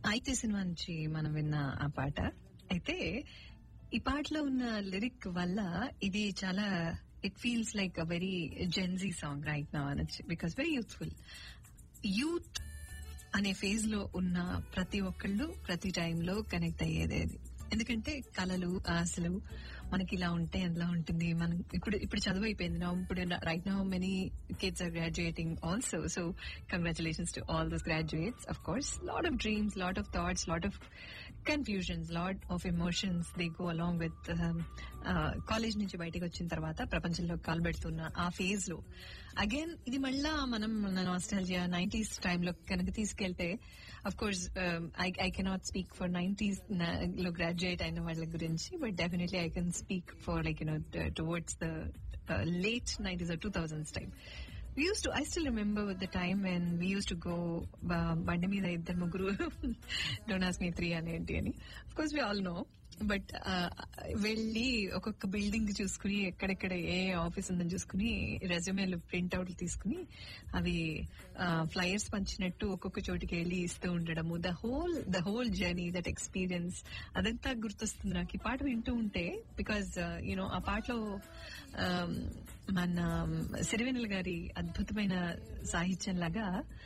అయితే సినిమా నుంచి మనం విన్న ఆ పాట అయితే ఈ పాటలో ఉన్న లిరిక్ వల్ల ఇది చాలా it feels like a very GenZ song right నా అనొచ్చు బికాస్ వెరీ యూత్ఫుల్ యూత్ అనే ఫేజ్ లో ఉన్న ప్రతి ఒక్కళ్ళు ప్రతి టైంలో కనెక్ట్ అయ్యేది అది ఎందుకంటే కళలు ఆశలు మనకి ఇలా ఉంటే ఎలా ఉంటుంది మనం ఇప్పుడు ఇప్పుడు చదువు అయిపోయింది నా ఇప్పుడు right now many kids are graduating also so congratulations to all those graduates of course lot of dreams lot of thoughts lot of confusions lot of emotions they go along with college నుంచి బయటకు వచ్చిన తర్వాత ప్రపంచంలో కాల్బెడుతున్న ఆ phase లో again ఇది మళ్ళా మనం మన నాస్టాలజియా నైన్టీస్ టైంలో కనుక తీసుకెళ్తే of course I I cannot speak for nineties లో గ్రాడ్యుయేట్ అయిన వాళ్ళ గురించి but definitely I can speak for like you know towards the late nineties two thousands time we used to i still remember the time when we used to go uh, బండి మీద ఇద్దరు ముగ్గురు don't ask me three అని ఏంటి అని of course we all know but వెళ్ళి ఒక్కొక్క building చూసుకుని ఎక్కడెక్కడ ఏ ఆఫీస్ ఉందని చూసుకుని రెజ్యూమేలు ప్రింట్అవుట్లు తీసుకుని అవి ఫ్లయర్స్ పంచినట్టు ఒక్కొక్క చోటికి వెళ్ళి ఇస్తూ ఉండడము the whole the whole journey that experience అదంతా గుర్తొస్తుంది నాకు ఈ పాట వింటూ ఉంటే బికాజ్ యూనో ఆ పాటలో um, మన సిరివెన్నెల గారి అద్భుతమైన సాహిత్యం లాగా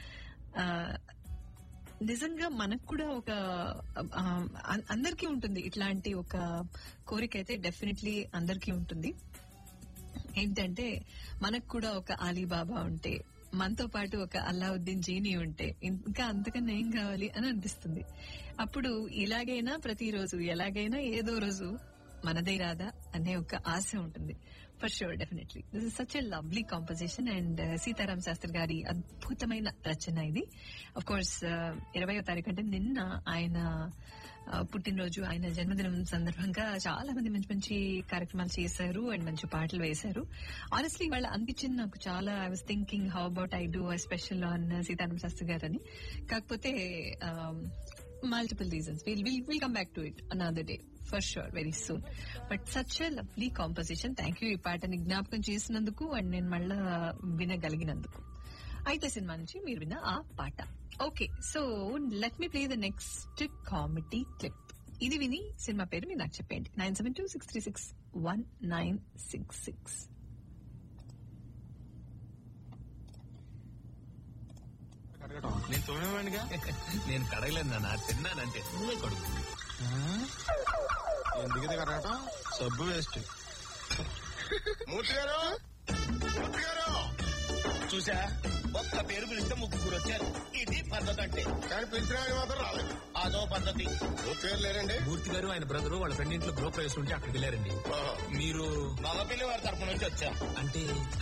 నిజంగా మనకు కూడా ఒక ఆ, అ- అందరికీ ఉంటుంది ఇట్లాంటి ఒక కోరిక అయితే డెఫినెట్లీ అందరికీ ఉంటుంది ఏంటంటే మనకు కూడా ఒక అలీబాబా ఉంటే మనతో పాటు ఒక అల్లావుద్దీన్ జీనీ ఉంటే ఇంకా అంతకన్నా ఏం కావాలి అని అనిపిస్తుంది అప్పుడు ఇలాగైనా ప్రతిరోజు ఎలాగైనా ఏదో రోజు మనదే రాదా అనే ఒక ఆశ ఉంటుంది for sure definitely this is such a lovely composition and Sitaram Sastri గారి అద్భుతమైన రచన ఇది అఫ్ కోర్స్ ఇరవయో తారీఖు అంటే నిన్న ఆయన ఆ, పుట్టినరోజు ఆయన జన్మదినం సందర్భంగా చాలా మంది మంచి మంచి కార్యక్రమాలు చేశారు అండ్ మంచి పాటలు వేశారు ఆనెస్ట్లీ వాళ్ళు అనిపించింది నాకు చాలా I was thinking how about I do special on Sitaram Sastri garu అని కాకపోతే multiple reasons will will will come back to it another day for sure very soon but such a lovely composition thank you ఈ పాటని జ్ఞాపకం చేసినందుకు and నేను మళ్ళా వినగలిగినందుకు అయితే cinema నుంచి మీరు విన్న ఆ పాట okay so let me play the next comedy clip ఇది విని సినిమా పేరు మీరు నాకు చెప్పండి nine seven two six three six one nine six six నేను చూడవాడిగా నేను కడగలేదు నాన్న తిన్నానంటే నువ్వే కడుగు ఎందుకు ఇది కడగటం సబ్బు వేస్ట్ మూర్తి గారు మూర్తి గారు చూసా ఒక్క పేరు పిలిస్తే ముగ్గురు వచ్చారు ఇది పద్ధతి అంటే కానీ పిలిచిన వాళ్ళు మాత్రం రాలేదు అదో పద్ధతి ఓ పేరు లేరండి మూర్తి గారు ఆయన బ్రదరు వాళ్ళ ఫ్రెండ్ ఇంట్లో గృహ ప్రవేశం ఉంటే అక్కడికి వెళ్ళారండి ఓహో. మీరు మగ పిల్లి వారి తరపు నుంచి వచ్చాం అంటే